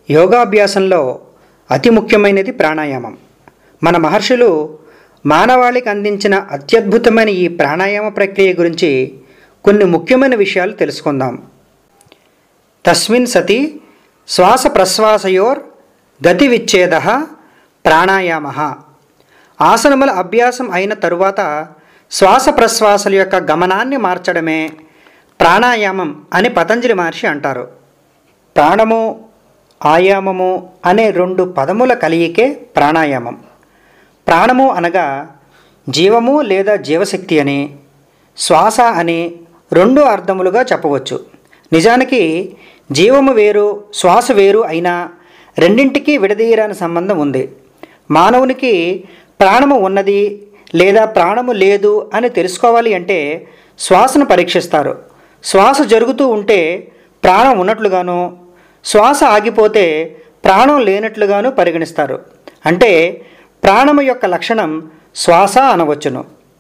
యోగాభ్యాసంలో అతి ముఖ్యమైనది ప్రాణాయామం మన మహర్షులు మానవాళికి అందించిన అత్యద్భుతమైన ఈ ప్రాణాయామ ప్రక్రియ గురించి కొన్ని ముఖ్యమైన విషయాలు తెలుసుకుందాం తస్మిన్ సతి శ్వాస ప్రశ్వాసయోర్ గతి విచ్ఛేద ప్రాణాయామ ఆసనముల అభ్యాసం అయిన తరువాత శ్వాస ప్రశ్వాసల యొక్క గమనాన్ని మార్చడమే ప్రాణాయామం అని పతంజలి మహర్షి అంటారు ప్రాణము ఆయామము అనే రెండు పదముల కలియికే ప్రాణాయామం ప్రాణము అనగా జీవము లేదా జీవశక్తి అని శ్వాస అని రెండు అర్థములుగా చెప్పవచ్చు నిజానికి జీవము వేరు శ్వాస వేరు అయినా రెండింటికి విడదీయరాని సంబంధం ఉంది మానవునికి ప్రాణము ఉన్నది లేదా ప్రాణము లేదు అని తెలుసుకోవాలి అంటే శ్వాసను పరీక్షిస్తారు శ్వాస జరుగుతూ ఉంటే ప్రాణం ఉన్నట్లుగాను శ్వాస ఆగిపోతే ప్రాణం లేనట్లుగాను పరిగణిస్తారు అంటే ప్రాణము యొక్క లక్షణం శ్వాస అనవచ్చును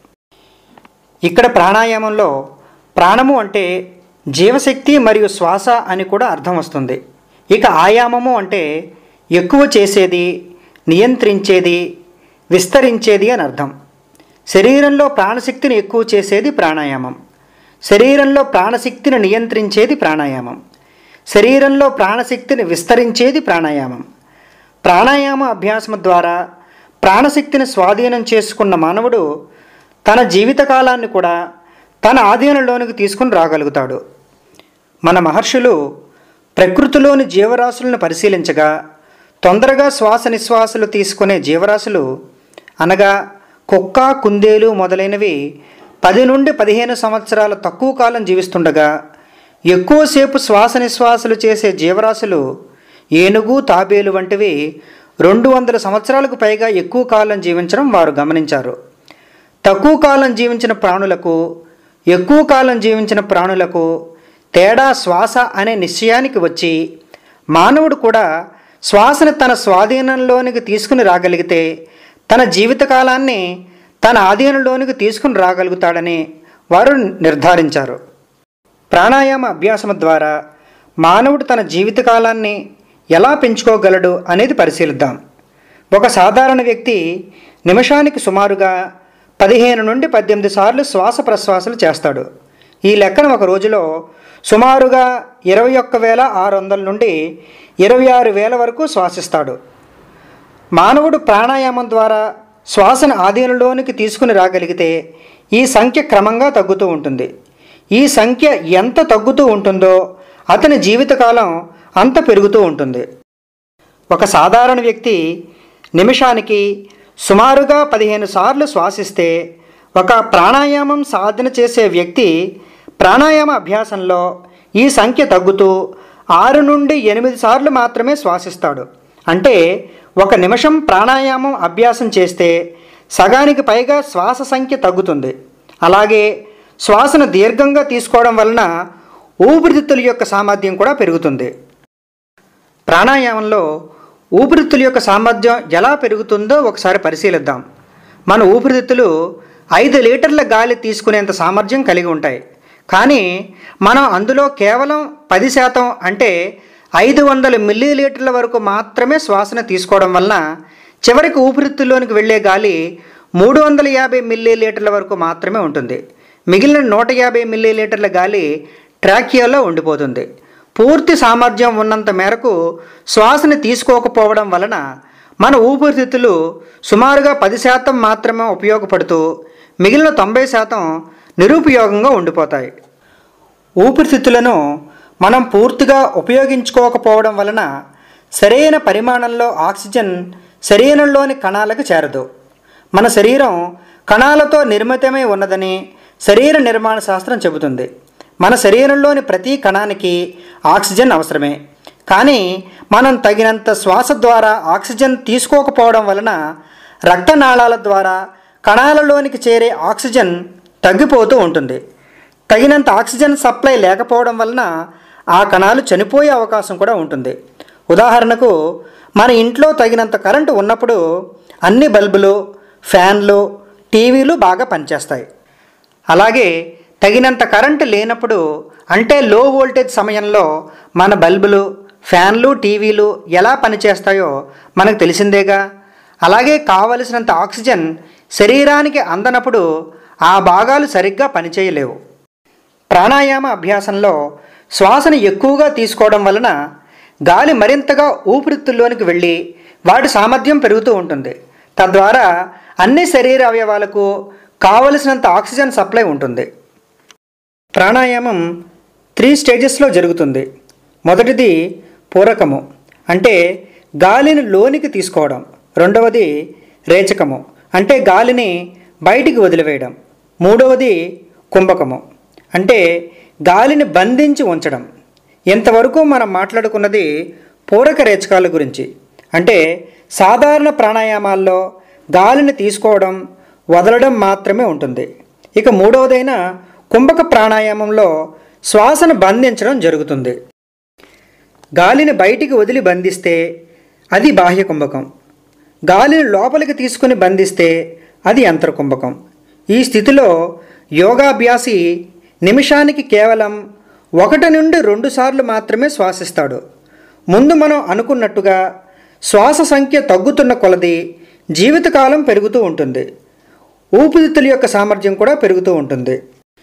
ఇక్కడ ప్రాణాయామంలో ప్రాణము అంటే జీవశక్తి మరియు శ్వాస అని కూడా అర్థం వస్తుంది ఇక ఆయామము అంటే ఎక్కువ చేసేది నియంత్రించేది విస్తరించేది అని అర్థం శరీరంలో ప్రాణశక్తిని ఎక్కువ చేసేది ప్రాణాయామం శరీరంలో ప్రాణశక్తిని నియంత్రించేది ప్రాణాయామం శరీరంలో ప్రాణశక్తిని విస్తరించేది ప్రాణాయామం ప్రాణాయామ అభ్యాసం ద్వారా ప్రాణశక్తిని స్వాధీనం చేసుకున్న మానవుడు తన జీవితకాలాన్ని కూడా తన ఆధీనంలోనికి తీసుకుని రాగలుగుతాడు మన మహర్షులు ప్రకృతిలోని జీవరాశులను పరిశీలించగా తొందరగా శ్వాస నిశ్వాసలు తీసుకునే జీవరాశులు అనగా కుక్క కుందేలు మొదలైనవి పది నుండి పదిహేను సంవత్సరాల తక్కువ కాలం జీవిస్తుండగా ఎక్కువసేపు శ్వాస నిశ్వాసలు చేసే జీవరాశులు ఏనుగు తాబేలు వంటివి రెండు వందల సంవత్సరాలకు పైగా ఎక్కువ కాలం జీవించడం వారు గమనించారు తక్కువ కాలం జీవించిన ప్రాణులకు ఎక్కువ కాలం జీవించిన ప్రాణులకు తేడా శ్వాస అనే నిశ్చయానికి వచ్చి మానవుడు కూడా శ్వాసను తన స్వాధీనంలోనికి తీసుకుని రాగలిగితే తన జీవితకాలాన్ని తన ఆధీనంలోనికి తీసుకుని రాగలుగుతాడని వారు నిర్ధారించారు ప్రాణాయామ అభ్యాసం ద్వారా మానవుడు తన జీవితకాలాన్ని ఎలా పెంచుకోగలడు అనేది పరిశీలిద్దాం ఒక సాధారణ వ్యక్తి నిమిషానికి సుమారుగా పదిహేను నుండి పద్దెనిమిది సార్లు శ్వాస ప్రశ్వాసలు చేస్తాడు ఈ లెక్కన ఒక రోజులో సుమారుగా ఇరవై ఒక్క వేల ఆరు వందల నుండి ఇరవై ఆరు వేల వరకు శ్వాసిస్తాడు మానవుడు ప్రాణాయామం ద్వారా శ్వాసను ఆధీనంలోనికి తీసుకుని రాగలిగితే ఈ సంఖ్య క్రమంగా తగ్గుతూ ఉంటుంది ఈ సంఖ్య ఎంత తగ్గుతూ ఉంటుందో అతని జీవితకాలం అంత పెరుగుతూ ఉంటుంది ఒక సాధారణ వ్యక్తి నిమిషానికి సుమారుగా పదిహేను సార్లు శ్వాసిస్తే ఒక ప్రాణాయామం సాధన చేసే వ్యక్తి ప్రాణాయామ అభ్యాసంలో ఈ సంఖ్య తగ్గుతూ ఆరు నుండి ఎనిమిది సార్లు మాత్రమే శ్వాసిస్తాడు అంటే ఒక నిమిషం ప్రాణాయామం అభ్యాసం చేస్తే సగానికి పైగా శ్వాస సంఖ్య తగ్గుతుంది అలాగే శ్వాసను దీర్ఘంగా తీసుకోవడం వలన ఊపిరితిత్తుల యొక్క సామర్థ్యం కూడా పెరుగుతుంది ప్రాణాయామంలో ఊపిరితిత్తుల యొక్క సామర్థ్యం ఎలా పెరుగుతుందో ఒకసారి పరిశీలిద్దాం మన ఊపిరితిత్తులు ఐదు లీటర్ల గాలి తీసుకునేంత సామర్థ్యం కలిగి ఉంటాయి కానీ మనం అందులో కేవలం పది శాతం అంటే ఐదు వందల మిల్లీ లీటర్ల వరకు మాత్రమే శ్వాసను తీసుకోవడం వలన చివరికి ఊపిరితిత్తుల్లోనికి వెళ్ళే గాలి మూడు వందల యాభై మిల్లీ లీటర్ల వరకు మాత్రమే ఉంటుంది మిగిలిన నూట యాభై మిల్లీ లీటర్ల గాలి ట్రాకియాలో ఉండిపోతుంది పూర్తి సామర్థ్యం ఉన్నంత మేరకు శ్వాసని తీసుకోకపోవడం వలన మన ఊపిరితిత్తులు సుమారుగా పది శాతం మాత్రమే ఉపయోగపడుతూ మిగిలిన తొంభై శాతం నిరుపయోగంగా ఉండిపోతాయి ఊపిరితిత్తులను మనం పూర్తిగా ఉపయోగించుకోకపోవడం వలన సరైన పరిమాణంలో ఆక్సిజన్ శరీరంలోని కణాలకు చేరదు మన శరీరం కణాలతో నిర్మితమై ఉన్నదని శరీర నిర్మాణ శాస్త్రం చెబుతుంది మన శరీరంలోని ప్రతి కణానికి ఆక్సిజన్ అవసరమే కానీ మనం తగినంత శ్వాస ద్వారా ఆక్సిజన్ తీసుకోకపోవడం వలన రక్తనాళాల ద్వారా కణాలలోనికి చేరే ఆక్సిజన్ తగ్గిపోతూ ఉంటుంది తగినంత ఆక్సిజన్ సప్లై లేకపోవడం వలన ఆ కణాలు చనిపోయే అవకాశం కూడా ఉంటుంది ఉదాహరణకు మన ఇంట్లో తగినంత కరెంటు ఉన్నప్పుడు అన్ని బల్బులు ఫ్యాన్లు టీవీలు బాగా పనిచేస్తాయి అలాగే తగినంత కరెంటు లేనప్పుడు అంటే లో వోల్టేజ్ సమయంలో మన బల్బులు ఫ్యాన్లు టీవీలు ఎలా పనిచేస్తాయో మనకు తెలిసిందేగా అలాగే కావలసినంత ఆక్సిజన్ శరీరానికి అందనప్పుడు ఆ భాగాలు సరిగ్గా పనిచేయలేవు ప్రాణాయామ అభ్యాసంలో శ్వాసను ఎక్కువగా తీసుకోవడం వలన గాలి మరింతగా ఊపిరితిత్తుల్లోనికి వెళ్ళి వాటి సామర్థ్యం పెరుగుతూ ఉంటుంది తద్వారా అన్ని శరీర అవయవాలకు కావలసినంత ఆక్సిజన్ సప్లై ఉంటుంది ప్రాణాయామం త్రీ స్టేజెస్లో జరుగుతుంది మొదటిది పూరకము అంటే గాలిని లోనికి తీసుకోవడం రెండవది రేచకము అంటే గాలిని బయటికి వదిలివేయడం మూడవది కుంభకము అంటే గాలిని బంధించి ఉంచడం ఇంతవరకు మనం మాట్లాడుకున్నది పూరక రేచకాల గురించి అంటే సాధారణ ప్రాణాయామాల్లో గాలిని తీసుకోవడం వదలడం మాత్రమే ఉంటుంది ఇక మూడవదైన కుంభక ప్రాణాయామంలో శ్వాసను బంధించడం జరుగుతుంది గాలిని బయటికి వదిలి బంధిస్తే అది బాహ్య కుంభకం గాలిని లోపలికి తీసుకుని బంధిస్తే అది అంతర్కుంభకం ఈ స్థితిలో యోగాభ్యాసి నిమిషానికి కేవలం ఒకటి నుండి రెండు సార్లు మాత్రమే శ్వాసిస్తాడు ముందు మనం అనుకున్నట్టుగా శ్వాస సంఖ్య తగ్గుతున్న కొలది జీవితకాలం పెరుగుతూ ఉంటుంది ఊపిరితిత్తుల యొక్క సామర్థ్యం కూడా పెరుగుతూ ఉంటుంది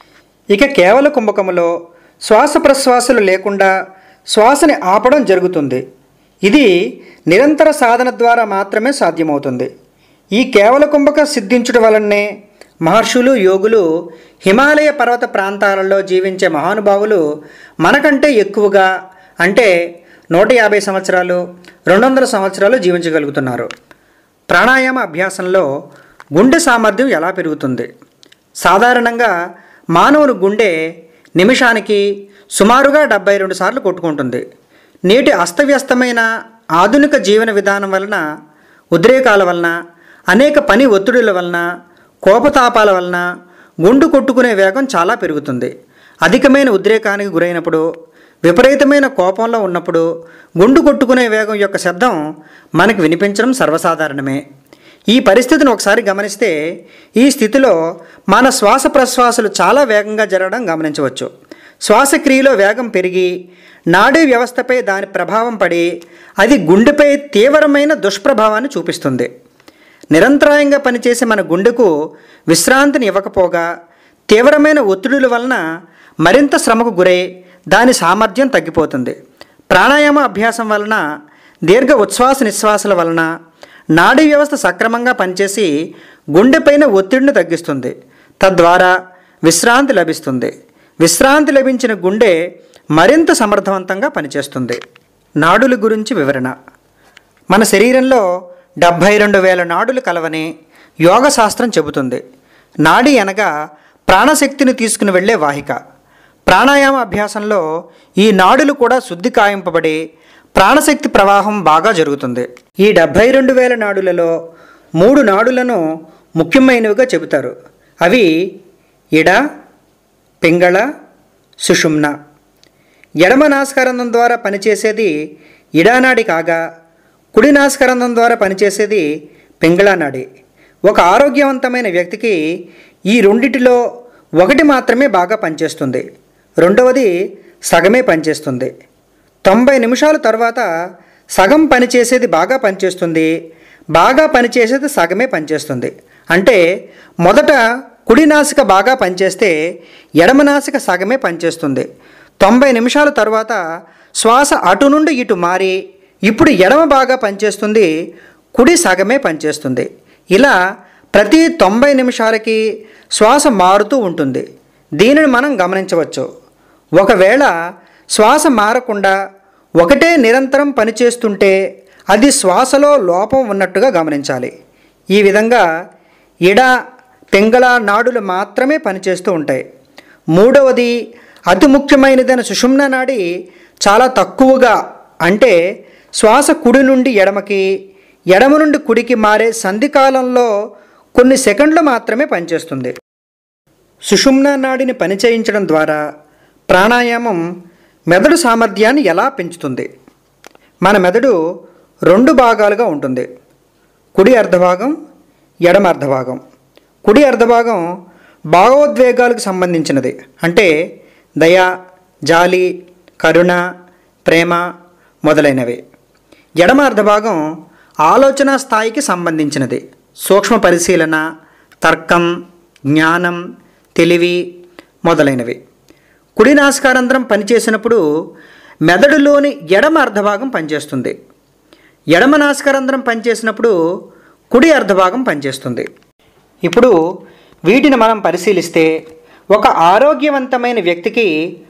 ఇక కేవల కుంభకములో శ్వాస ప్రశ్వాసలు లేకుండా శ్వాసని ఆపడం జరుగుతుంది ఇది నిరంతర సాధన ద్వారా మాత్రమే సాధ్యమవుతుంది ఈ కేవల కుంభక సిద్ధించడం వలనే మహర్షులు యోగులు హిమాలయ పర్వత ప్రాంతాలలో జీవించే మహానుభావులు మనకంటే ఎక్కువగా అంటే నూట యాభై సంవత్సరాలు రెండు వందల సంవత్సరాలు జీవించగలుగుతున్నారు ప్రాణాయామ అభ్యాసంలో గుండె సామర్థ్యం ఎలా పెరుగుతుంది సాధారణంగా మానవుని గుండె నిమిషానికి సుమారుగా డెబ్బై రెండు సార్లు కొట్టుకుంటుంది నేటి అస్తవ్యస్తమైన ఆధునిక జీవన విధానం వలన ఉద్రేకాల వలన అనేక పని ఒత్తిడుల వలన కోపతాపాల వలన గుండు కొట్టుకునే వేగం చాలా పెరుగుతుంది అధికమైన ఉద్రేకానికి గురైనప్పుడు విపరీతమైన కోపంలో ఉన్నప్పుడు గుండు కొట్టుకునే వేగం యొక్క శబ్దం మనకు వినిపించడం సర్వసాధారణమే ఈ పరిస్థితిని ఒకసారి గమనిస్తే ఈ స్థితిలో మన శ్వాస ప్రశ్వాసలు చాలా వేగంగా జరగడం గమనించవచ్చు శ్వాసక్రియలో వేగం పెరిగి నాడీ వ్యవస్థపై దాని ప్రభావం పడి అది గుండెపై తీవ్రమైన దుష్ప్రభావాన్ని చూపిస్తుంది నిరంతరాయంగా పనిచేసే మన గుండెకు విశ్రాంతిని ఇవ్వకపోగా తీవ్రమైన ఒత్తిడుల వలన మరింత శ్రమకు గురై దాని సామర్థ్యం తగ్గిపోతుంది ప్రాణాయామ అభ్యాసం వలన దీర్ఘ ఉచ్ఛ్వాస నిశ్వాసల వలన నాడీ వ్యవస్థ సక్రమంగా పనిచేసి గుండెపైన ఒత్తిడిని తగ్గిస్తుంది తద్వారా విశ్రాంతి లభిస్తుంది విశ్రాంతి లభించిన గుండె మరింత సమర్థవంతంగా పనిచేస్తుంది నాడుల గురించి వివరణ మన శరీరంలో డెబ్భై రెండు వేల నాడులు కలవని యోగ శాస్త్రం చెబుతుంది నాడి అనగా ప్రాణశక్తిని తీసుకుని వెళ్ళే వాహిక ప్రాణాయామ అభ్యాసంలో ఈ నాడులు కూడా శుద్ధి కాయింపబడి ప్రాణశక్తి ప్రవాహం బాగా జరుగుతుంది ఈ డెబ్భై రెండు వేల నాడులలో మూడు నాడులను ముఖ్యమైనవిగా చెబుతారు అవి ఇడ పింగళ సుషుమ్న ఎడమ నాస్కరంధం ద్వారా పనిచేసేది ఇడానాడి కాగా కుడి నాస్కరంధం ద్వారా పనిచేసేది పింగళానాడి ఒక ఆరోగ్యవంతమైన వ్యక్తికి ఈ రెండిటిలో ఒకటి మాత్రమే బాగా పనిచేస్తుంది రెండవది సగమే పనిచేస్తుంది తొంభై నిమిషాల తర్వాత సగం పనిచేసేది బాగా పనిచేస్తుంది బాగా పనిచేసేది సగమే పనిచేస్తుంది అంటే మొదట కుడి నాసిక బాగా పనిచేస్తే ఎడమ నాసిక సగమే పనిచేస్తుంది తొంభై నిమిషాల తర్వాత శ్వాస అటు నుండి ఇటు మారి ఇప్పుడు ఎడమ బాగా పనిచేస్తుంది కుడి సగమే పనిచేస్తుంది ఇలా ప్రతి తొంభై నిమిషాలకి శ్వాస మారుతూ ఉంటుంది దీనిని మనం గమనించవచ్చు ఒకవేళ శ్వాస మారకుండా ఒకటే నిరంతరం పనిచేస్తుంటే అది శ్వాసలో లోపం ఉన్నట్టుగా గమనించాలి ఈ విధంగా ఇడ పింగళ నాడులు మాత్రమే పనిచేస్తూ ఉంటాయి మూడవది అతి ముఖ్యమైనదైన సుషుమ్న నాడి చాలా తక్కువగా అంటే శ్వాస కుడి నుండి ఎడమకి ఎడమ నుండి కుడికి మారే సంధికాలంలో కొన్ని సెకండ్లు మాత్రమే పనిచేస్తుంది సుషుమ్న నాడిని పనిచేయించడం ద్వారా ప్రాణాయామం మెదడు సామర్థ్యాన్ని ఎలా పెంచుతుంది మన మెదడు రెండు భాగాలుగా ఉంటుంది కుడి అర్ధభాగం ఎడమ అర్ధభాగం కుడి అర్ధభాగం భావోద్వేగాలకు సంబంధించినది అంటే దయ జాలి కరుణ ప్రేమ మొదలైనవి ఎడమ అర్ధభాగం ఆలోచన స్థాయికి సంబంధించినది సూక్ష్మ పరిశీలన తర్కం జ్ఞానం తెలివి మొదలైనవి కుడి నాసికారంధ్రం పనిచేసినప్పుడు మెదడులోని ఎడమ అర్ధభాగం పనిచేస్తుంది ఎడమ నాసికారంధ్రం పనిచేసినప్పుడు కుడి అర్ధభాగం పనిచేస్తుంది ఇప్పుడు వీటిని మనం పరిశీలిస్తే ఒక ఆరోగ్యవంతమైన వ్యక్తికి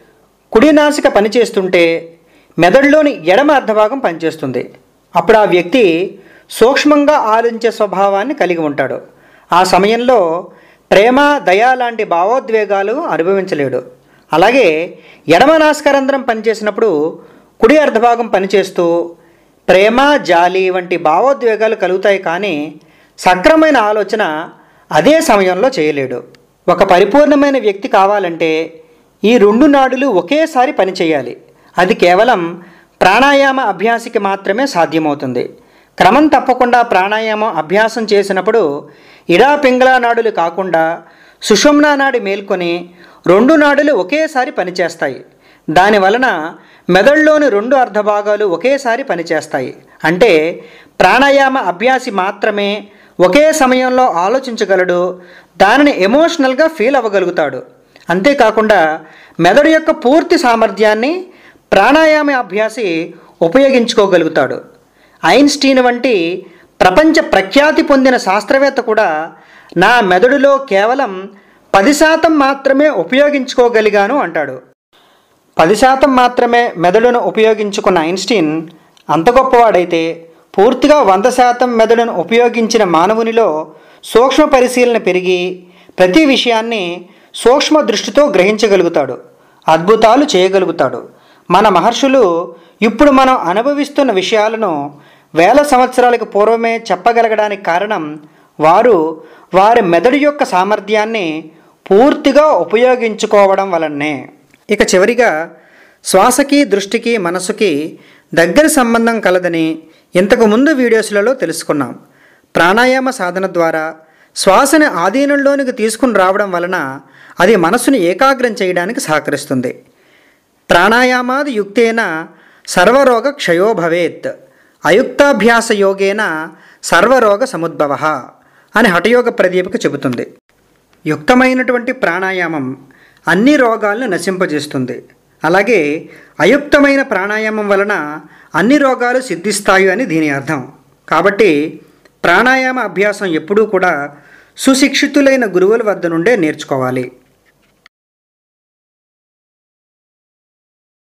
కుడి నాసిక పనిచేస్తుంటే మెదడులోని ఎడమ అర్ధభాగం పనిచేస్తుంది అప్పుడు ఆ వ్యక్తి సూక్ష్మంగా ఆలోచించే స్వభావాన్ని కలిగి ఉంటాడు ఆ సమయంలో ప్రేమ దయ లాంటి భావోద్వేగాలు అనుభవించలేడు అలాగే ఎడమ నాస్కరంధ్రం పనిచేసినప్పుడు కుడి అర్ధభాగం పనిచేస్తూ ప్రేమ జాలి వంటి భావోద్వేగాలు కలుగుతాయి కానీ సక్రమైన ఆలోచన అదే సమయంలో చేయలేడు ఒక పరిపూర్ణమైన వ్యక్తి కావాలంటే ఈ రెండు నాడులు ఒకేసారి పనిచేయాలి అది కేవలం ప్రాణాయామ అభ్యాసికి మాత్రమే సాధ్యమవుతుంది క్రమం తప్పకుండా ప్రాణాయామం అభ్యాసం చేసినప్పుడు ఇడా పింగళా నాడులు కాకుండా సుషుమ్నా నాడి మేల్కొని రెండు నాడులు ఒకేసారి పనిచేస్తాయి దాని వలన మెదడులోని రెండు అర్ధభాగాలు ఒకేసారి పనిచేస్తాయి అంటే ప్రాణాయామ అభ్యాసి మాత్రమే ఒకే సమయంలో ఆలోచించగలడు దానిని ఎమోషనల్గా ఫీల్ అవ్వగలుగుతాడు అంతేకాకుండా మెదడు యొక్క పూర్తి సామర్థ్యాన్ని ప్రాణాయామ అభ్యాసి ఉపయోగించుకోగలుగుతాడు ఐన్స్టీన్ వంటి ప్రపంచ ప్రఖ్యాతి పొందిన శాస్త్రవేత్త కూడా నా మెదడులో కేవలం పది శాతం మాత్రమే ఉపయోగించుకోగలిగాను అంటాడు పది శాతం మాత్రమే మెదడును ఉపయోగించుకున్న ఐన్స్టీన్ అంత గొప్పవాడైతే పూర్తిగా వంద శాతం మెదడును ఉపయోగించిన మానవునిలో సూక్ష్మ పరిశీలన పెరిగి ప్రతి విషయాన్ని సూక్ష్మ దృష్టితో గ్రహించగలుగుతాడు అద్భుతాలు చేయగలుగుతాడు మన మహర్షులు ఇప్పుడు మనం అనుభవిస్తున్న విషయాలను వేల సంవత్సరాలకు పూర్వమే చెప్పగలగడానికి కారణం వారు వారి మెదడు యొక్క సామర్థ్యాన్ని పూర్తిగా ఉపయోగించుకోవడం వలనే ఇక చివరిగా శ్వాసకి దృష్టికి మనసుకి దగ్గర సంబంధం కలదని ఇంతకు ముందు వీడియోస్లలో తెలుసుకున్నాం ప్రాణాయామ సాధన ద్వారా శ్వాసని ఆధీనంలోనికి తీసుకుని రావడం వలన అది మనసుని ఏకాగ్రం చేయడానికి సహకరిస్తుంది ప్రాణాయామాది యుక్తేన సర్వరోగ క్షయో భవేత్ అయుక్తాభ్యాస యోగేన సర్వరోగ సముద్భవ అని హఠయోగ ప్రదీపిక చెబుతుంది యుక్తమైనటువంటి ప్రాణాయామం అన్ని రోగాలను నశింపజేస్తుంది అలాగే అయుక్తమైన ప్రాణాయామం వలన అన్ని రోగాలు సిద్ధిస్తాయి అని దీని అర్థం కాబట్టి ప్రాణాయామ అభ్యాసం ఎప్పుడూ కూడా సుశిక్షితులైన గురువుల వద్ద నుండే నేర్చుకోవాలి